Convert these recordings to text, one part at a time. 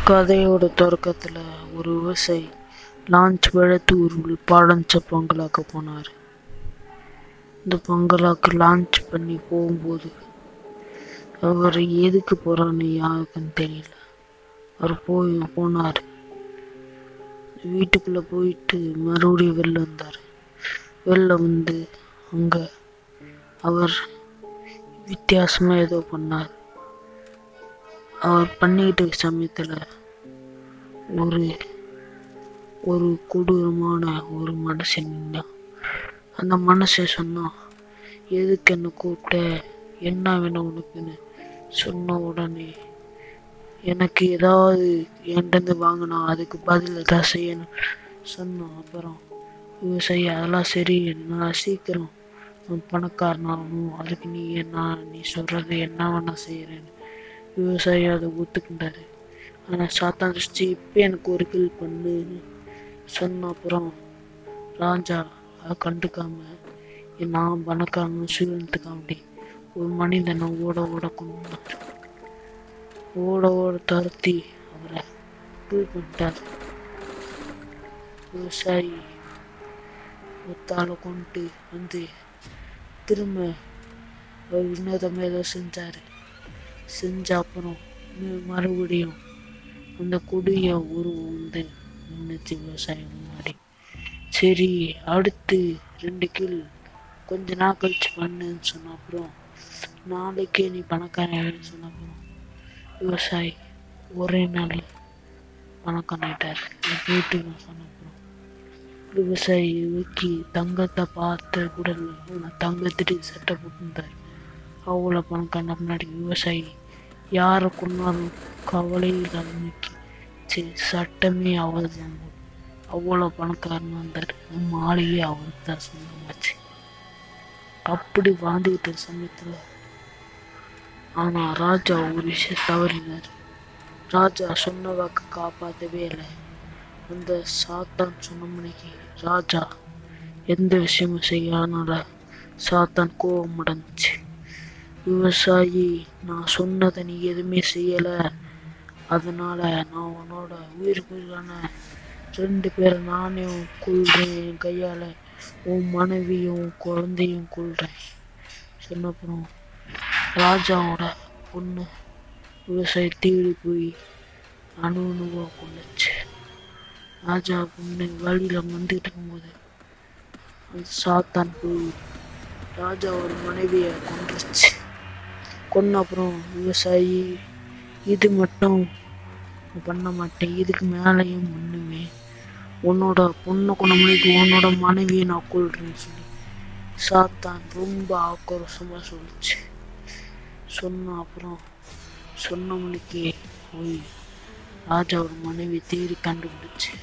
கதையோட தொடக்கத்தில் ஒரு விவசாயி லான்ச் வளர்த்து ஒரு பாடஞ்ச பங்களாக்க போனார் இந்த பங்களாக்கு லான்ச் பண்ணி போகும்போது அவர் எதுக்கு போகிறான்னு யாருக்குன்னு தெரியல அவர் போய் போனார் வீட்டுக்குள்ளே போயிட்டு மறுபடியும் வெளில வந்தார் வெளில வந்து அங்கே அவர் வித்தியாசமாக ஏதோ பண்ணார் அவர் பண்ணிக்கிட்டு இருக்க சமயத்தில் ஒரு ஒரு கொடூரமான ஒரு மனுஷன் நின்னான் அந்த மனுஷன் சொன்னான் எதுக்கு என்ன கூப்பிட்ட என்ன வேணும் உனக்குன்னு சொன்ன உடனே எனக்கு ஏதாவது என்கிட்டருந்து வாங்கினா அதுக்கு பதில் ஏதாவது செய்யணும் சொன்னான் அப்புறம் விவசாயி அதெல்லாம் சரி நான் சீக்கிரம் நான் பணக்காரனாகணும் அதுக்கு நீ என்ன நீ சொல்கிறது என்ன வேணா செய்கிறேன்னு விவசாயி அதை ஒத்துக்கிட்டாரு ஆனால் சாத்தான் திருச்சி இப்போ எனக்கு ஒரு கில் பண்ணுன்னு சொன்ன அப்புறம் ராஜா அதை கண்டுக்காம நான் பணக்காரன் சூழ்நிலைக்காண்டி ஒரு மனிதனை ஓட ஓட கொண்டார் ஓட ஓட துரத்தி அவரை கில் பண்ணிட்டார் விவசாயி ஒத்தால கொண்டு வந்து திரும்ப ஒரு வினோதமாக ஏதோ செஞ்சார் செஞ்ச அப்புறம் ம- மறுபடியும் அந்த கொடிய உருவம் வந்து நின்றுச்சு விவசாயம் முன்னாடி சரி அடுத்து ரெண்டு கில் கொஞ்ச நாள் கழிச்சு பண்ணுன்னு சொன்ன அப்புறம் நாளைக்கே நீ பணக்காரன் சொன்ன அப்புறம் விவசாயி ஒரே நாள் பணக்காரனாயிட்டார் வீட்டுக்கு சொன்ன அப்புறம் விவசாயி விக்கி தங்கத்தை பார்த்த கூட இல்லை ஆனால் தங்கத்துட்டு சட்டை போட்டுருந்தார் அவ்வளோ பணம் கண்ட முன்னாடி விவசாயி யாரை கொண்டாலும் கவலை இல்லாத நிற்கி சரி சட்டமே அவர் தான் அவ்வளோ பணக்காரனாக இருந்தார் மாளிகை அவருக்கு தான் சொந்தமாச்சு அப்படி வாழ்ந்துக்கிட்ட சமயத்தில் ஆனால் ராஜா ஒரு விஷயம் தவறினார் ராஜா சொன்ன வாக்கு காப்பாற்றவே இல்லை அந்த சாத்தான் சொன்ன மணிக்கு ராஜா எந்த விஷயமும் செய்யாதனால சாத்தான் கோபம் அடைஞ்சுச்சு விவசாயி நான் சொன்னதை நீ எதுவுமே செய்யலை அதனால நான் உன்னோட உயிர் உயிரான ரெண்டு பேரை நானே கொள்றேன் என் கையால் உன் மனைவியும் உன் குழந்தையும் கொள்றேன் சொன்னப்புறம் ராஜாவோட பொண்ணு விவசாயி தேடி போய் அணு அணுவாக கொண்டுச்சு ராஜா பொண்ணு வழியில் வந்துட்டு இருக்கும்போது அந்த சாத்தான் போய் ராஜாவோட மனைவியை கொண்டுருச்சு கொன்ன அப்புறம் விவசாயி இது மட்டும் நான் பண்ண மாட்டேன் இதுக்கு மேலேயும் பண்ணுவேன் உன்னோட பொண்ணை கொண்ட மணிக்கு உன்னோட மனைவியை நான் கொள்றேன்னு சொல்லி சாத்தான் ரொம்ப ஆக்ரோஷமாக சொல்லிச்சு சொன்ன அப்புறம் சொன்ன மணிக்கு போய் ராஜாவோட மனைவி தேடி கண்டுபிடிச்சு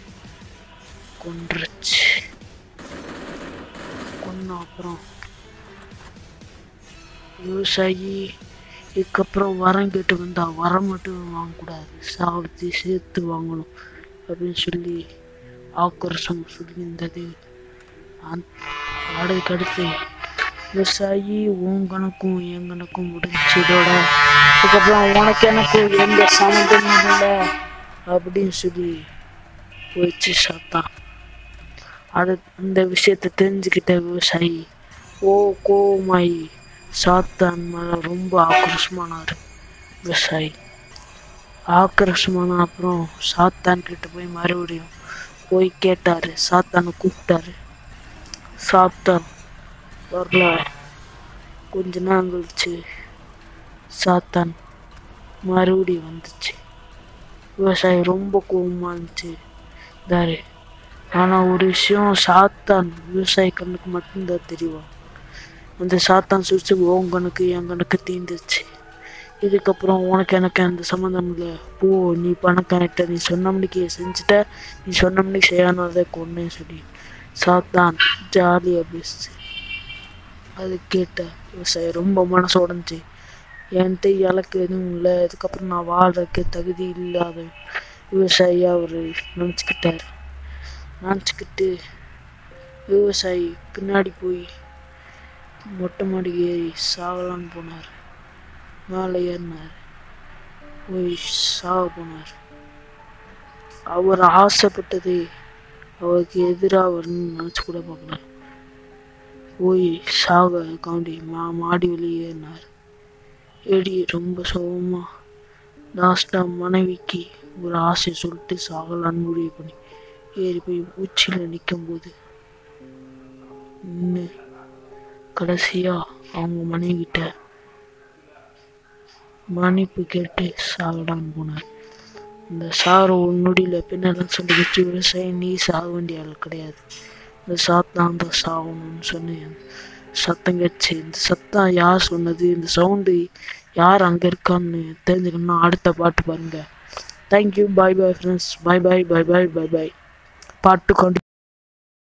கொன்றுச்சு கொன்ன அப்புறம் விவசாயி இதுக்கப்புறம் வரம் கேட்டு வந்தா வரம் மட்டும் வாங்கக்கூடாது சாவத்தி சேர்த்து வாங்கணும் அப்படின்னு சொல்லி ஆக்ரோஷம் சொல்லியிருந்தது அந்த- அதுக்கு அடுத்து விவசாயி உன் கணக்கும் என் கணக்கும் முடிஞ்சு இதோட அதுக்கப்புறம் உனக்கு எனக்கும் எந்த சம்மந்தமும் இல்லை அப்படின்னு சொல்லி போயிடுச்சு சாத்தான் அது அந்த விஷயத்தை தெரிஞ்சுக்கிட்ட விவசாயி ஓ கோவமாயி சாத்தான் மேல ரொம்ப ஆக்ரோஷமானார் விவசாயி ஆக்ரோஷமான அப்புறம் சாத்தான் கிட்ட போய் மறுபடியும் போய் கேட்டாரு சாத்தானை கூப்பிட்டாரு சாத்தான் வரல கொஞ்ச நேரம் கழிச்சு சாத்தான் மறுபடியும் வந்துச்சு விவசாயி ரொம்ப கோவமா இருந்துச்சு தாரு ஆனால் ஒரு விஷயம் சாத்தான் விவசாயி கண்ணுக்கு மட்டும்தான் தெரியும் அந்த சாத்தான் சுவிச்சு உன் கணக்கு என் கணக்கு தீந்துச்சு இதுக்கப்புறம் உனக்கு எனக்கு அந்த சம்மந்தம் இல்லை போ நீ பணக்காரிட்ட நீ சொன்ன மணிக்கு செஞ்சுட்ட நீ சொன்ன மணிக்கு செய்யானதை கொன்னேன்னு சொல்லி சாத்தான் ஜாலியாக பேசுச்சு அது கேட்ட விவசாயி ரொம்ப மனசு உடஞ்சி என்கிட்ட இலக்கு எதுவும் இல்லை இதுக்கப்புறம் நான் வாழ்றதுக்கு தகுதி இல்லாத விவசாயியாக அவர் நினச்சிக்கிட்டார் நினச்சிக்கிட்டு விவசாயி பின்னாடி போய் மொட்டை மாடி ஏறி சாகலான்னு போனார் மேலே ஏறினார் போய் சாக போனார் அவர் ஆசைப்பட்டது அவருக்கு எதிராக வரணும்னு நினச்சி கூட பார்க்கல போய் சாக காண்டி மா மாடி வெளியேறினார் ஏடி ரொம்ப சோகமா லாஸ்ட்டாக மனைவிக்கு ஒரு ஆசை சொல்லிட்டு சாகலான்னு முடிவு பண்ணி ஏறி போய் உச்சியில் நிற்கும்போது நின்று கடைசியாக அவங்க மனைவிக்கிட்ட மன்னிப்பு கேட்டு சாகலான்னு போனார் இந்த சார் ஒரு நொடியில் பின்னெல்லாம் சொல்லி வச்சு விவசாயம் நீ சாக வேண்டிய ஆள் கிடையாது இந்த சாத்தான் தான் சாகணும்னு சொன்னேன் சத்தம் கேட்டுச்சு இந்த சத்தம் யார் சொன்னது இந்த சவுண்டு யார் அங்கே இருக்கான்னு தெரிஞ்சுக்கணும்னா அடுத்த பாட்டு பாருங்க thank you bye bye friends bye பாய் பாய் பாய் பாய் பாய் பாட்டு கொண்டு